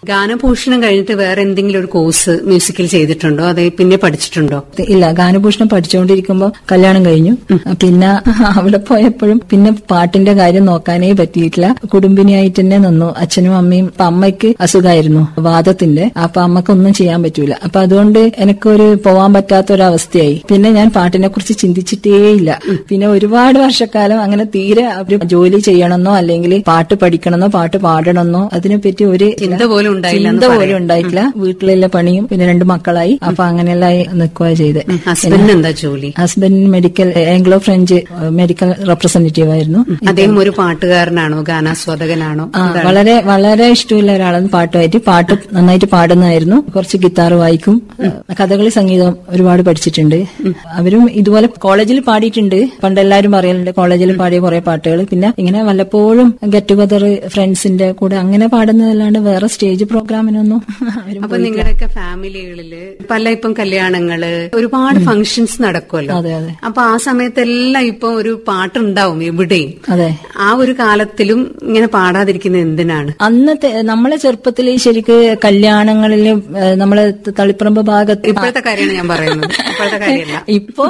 ഗാനഭൂഷണം കഴിഞ്ഞിട്ട് വേറെ എന്തെങ്കിലും ഒരു കോഴ്സ് മ്യൂസിക്കിൽ ചെയ്തിട്ടുണ്ടോ അതെ പിന്നെ പഠിച്ചിട്ടുണ്ടോ ഇല്ല ഗാനഭൂഷണം പഠിച്ചുകൊണ്ടിരിക്കുമ്പോ കല്യാണം കഴിഞ്ഞു പിന്നെ അവിടെ പോയപ്പോഴും പിന്നെ പാട്ടിന്റെ കാര്യം നോക്കാനേ പറ്റിയിട്ടില്ല കുടുംബിനിയായിട്ട് തന്നെ നിന്നു അച്ഛനും അമ്മയും അപ്പൊ അമ്മയ്ക്ക് അസുഖമായിരുന്നു വാദത്തിന്റെ അപ്പൊ അമ്മക്കൊന്നും ചെയ്യാൻ പറ്റൂല അപ്പൊ അതുകൊണ്ട് എനിക്കൊരു പോവാൻ പറ്റാത്ത ഒരു അവസ്ഥയായി പിന്നെ ഞാൻ പാട്ടിനെ കുറിച്ച് ചിന്തിച്ചിട്ടേയില്ല പിന്നെ ഒരുപാട് വർഷക്കാലം അങ്ങനെ തീരെ ഒരു ജോലി ചെയ്യണമെന്നോ അല്ലെങ്കിൽ പാട്ട് പഠിക്കണമെന്നോ പാട്ട് പാടണമെന്നോ അതിനെപ്പറ്റി ഒരു ചിന്ത പോലും ഉണ്ടായില്ല ചിന്ത പോലും ഉണ്ടായിട്ടില്ല വീട്ടിലുള്ള പണിയും പിന്നെ രണ്ട് മക്കളായി അപ്പൊ അങ്ങനെയെല്ലാം നിൽക്കുക ചെയ്ത് ഹസ്ബൻഡിന് എന്താ ജോലി husband medical Anglo French medical representative ആയിരുന്നു അദ്ദേഹം ഒരു പാട്ടുകാരനാണോ ഗാനാസ്വാദകനാണോ ആ, വളരെ വളരെ ഇഷ്ടമുള്ള ഒരാളാണ് പാട്ടുമായിട്ട് പാട്ട് നന്നായിട്ട് പാടുന്നതായിരുന്നു കുറച്ച് ഗിത്താർ വായിക്കും കഥകളി സംഗീതം ഒരുപാട് പഠിച്ചിട്ടുണ്ട് അവരും ഇതുപോലെ കോളേജിൽ പാടിയിട്ടുണ്ട് പണ്ട് എല്ലാവരും പറയലുണ്ട് കോളേജിൽ പാടിയ കുറെ പാട്ടുകൾ പിന്നെ ഇങ്ങനെ വല്ലപ്പോഴും ഗെറ്റ് ടുഗദർ ഫ്രണ്ട്സിന്റെ കൂടെ അങ്ങനെ പാടുന്നതല്ലാണ്ട് വേറെ സ്റ്റേജ് പ്രോഗ്രാമിനൊന്നും ആരും അപ്പൊ നിങ്ങളുടെയൊക്കെ ഫാമിലികളില് പല ഇപ്പം കല്യാണങ്ങള് ഒരുപാട് ഫംഗ്ഷൻസ് നടക്കുമല്ലോ അതെ അതെ അപ്പൊ ആ സമയത്തെല്ലാം ഇപ്പൊ ഒരു പാട്ടുണ്ടാവും എവിടെയും അതെ ആ ഒരു കാലത്തിലും ഇങ്ങനെ പാടാതിരിക്കുന്നത് എന്തിനാണ് അന്നത്തെ നമ്മളെ ചെറുപ്പത്തിൽ ശരിക്ക് കല്യാണങ്ങളിൽ നമ്മളെ തളിപ്പറമ്പ് ഭാഗത്ത് ഇപ്പോഴത്തെ കാര്യമാണ് ഞാൻ പറയുന്നത് ഇപ്പോഴത്തെ കാര്യമല്ല ഇപ്പൊ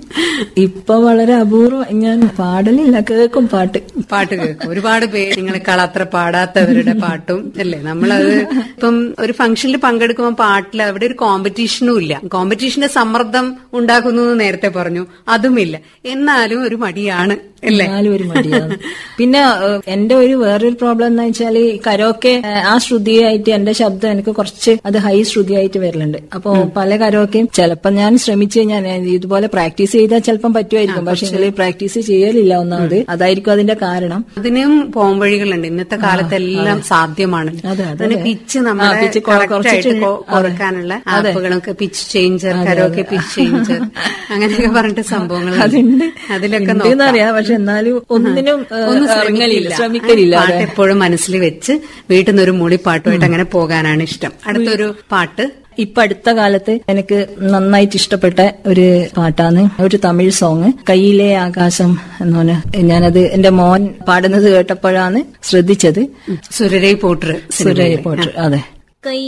ഇപ്പൊ വളരെ അപൂർവം ഞാൻ പാടലില്ല കേൾക്കും പാട്ട് പാട്ട് കേൾക്കും ഒരുപാട് പേര് നിങ്ങളെക്കാൾ അത്ര പാടാത്തവരുടെ പാട്ടും അല്ലേ നമ്മളത് ഇപ്പം ഒരു ഫംഗ്ഷനിൽ പങ്കെടുക്കുമ്പോൾ പാട്ടിൽ അവിടെ ഒരു കോമ്പറ്റീഷനും ഇല്ല കോമ്പറ്റീഷന്റെ സമ്മർദ്ദം ഉണ്ടാക്കുന്നു എന്ന് നേരത്തെ പറഞ്ഞു അതുമില്ല എന്നാലും ഒരു മടിയാണ് അല്ലേ എന്നാലും ഒരു മടിയാണ് പിന്നെ ഏഹ്, എന്റെ ഒരു വേറൊരു പ്രോബ്ലം എന്ന് വെച്ചാല് ഈ കരോക്കെ ഏഹ്, ആ ശ്രുതിയായിട്ട് എന്റെ ശബ്ദം എനിക്ക് കുറച്ച് അത് ഹൈ ശ്രുതിയായിട്ട് വരലുണ്ട് അപ്പൊ പല കരോക്കെയും ചിലപ്പോ ഞാൻ ശ്രമിച്ചു കഴിഞ്ഞാൽ ഞാൻ ഇതുപോലെ പ്രാക്ടീസ് ചെയ്താൽ ചിലപ്പം പറ്റുമായിരിക്കും പക്ഷെ പ്രാക്ടീസ് ചെയ്യലില്ല ഒന്നാമത് അതായിരിക്കും അതിന്റെ കാരണം അതിനും പോംവഴികളുണ്ട് ഇന്നത്തെ കാലത്ത് എല്ലാം സാധ്യമാണ് അതെ, അതെ, അതിന് അതെ. പിച്ച് ആ, നമ്മുടെ pitch കൊ- correct ആയിട്ട് കുറച്ചിട്ട് കൊ- കുറക്കാനുള്ള ആപ്പുകളൊക്കെ pitch changer karaoke pitch changer അങ്ങനെയൊക്കെ പറഞ്ഞിട്ട് സംഭവങ്ങൾ അതുണ്ട് അതിലൊക്കെ ഉണ്ടെന്ന് നോക്കാം. അറിയാം പക്ഷെ എന്നാലും ഒന്നിനും ഏഹ്, ഒന്നും ഇറങ്ങലില്ല ശ്രമിക്കില്ല ശ്രമിക്കലില്ല പാട്ട് അതെ. എപ്പോഴും മനസ്സിൽ വെച്ച് വീട്ടിൽ നിന്ന് ഒരു മൂളിപ്പാട്ടുമായിട്ട് അങ്ങനെ പോകാനാണ് ഇഷ്ടം അടുത്തൊരു പാട്ട് ഇപ്പൊ അടുത്ത കാലത്ത് എനിക്ക് നന്നായിട്ട് ഇഷ്ടപ്പെട്ട ഒരു പാട്ടാണ് ഒരു തമിഴ് സോങ് കയ്യിലെ ആകാശം എന്ന് പറഞ്ഞ ഞാനത് എന്റെ മോൻ പാടുന്നത് കേട്ടപ്പോഴാണ് ശ്രദ്ധിച്ചത് സുരരൈ പോട്ടർ സുരേ പോട്ട് അതെ